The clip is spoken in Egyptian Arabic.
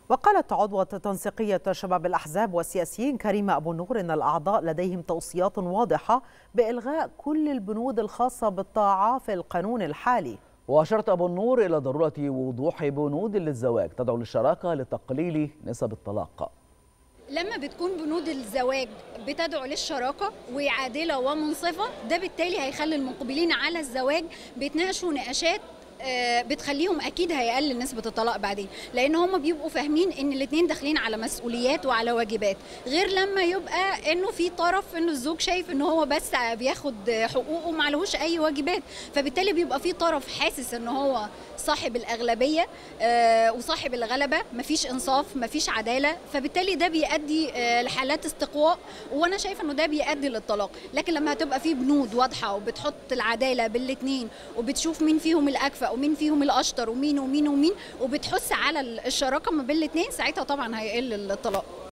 وقالت عضوة تنسيقية شباب الأحزاب والسياسيين كريمة أبو النور إن الأعضاء لديهم توصيات واضحة بإلغاء كل البنود الخاصة بالطاعة في القانون الحالي وأشرت أبو النور إلى ضرورة وضوح بنود للزواج تدعو للشراكة لتقليل نسب الطلاق لما بتكون بنود الزواج بتدعو للشراكة وعادلة ومنصفة ده بالتالي هيخلي المقبلين على الزواج بيتناقشوا نقاشات بتخليهم اكيد هيقلل نسبه الطلاق بعدين لان هم بيبقوا فاهمين ان الاثنين داخلين على مسؤوليات وعلى واجبات غير لما يبقى انه في طرف انه الزوج شايف ان هو بس بياخد حقوقه ما عليهوش اي واجبات فبالتالي بيبقى في طرف حاسس ان هو صاحب الاغلبيه وصاحب الغلبه مفيش انصاف مفيش عداله فبالتالي ده بيؤدي لحالات استقواء وانا شايفه انه ده بيؤدي للطلاق لكن لما هتبقى في بنود واضحه وبتحط العداله بالاثنين وبتشوف مين فيهم الاكفأ ومين فيهم الاشطر ومين ومين ومين وبتحث على الشراكه ما بين الاثنين ساعتها طبعا هيقل الطلاق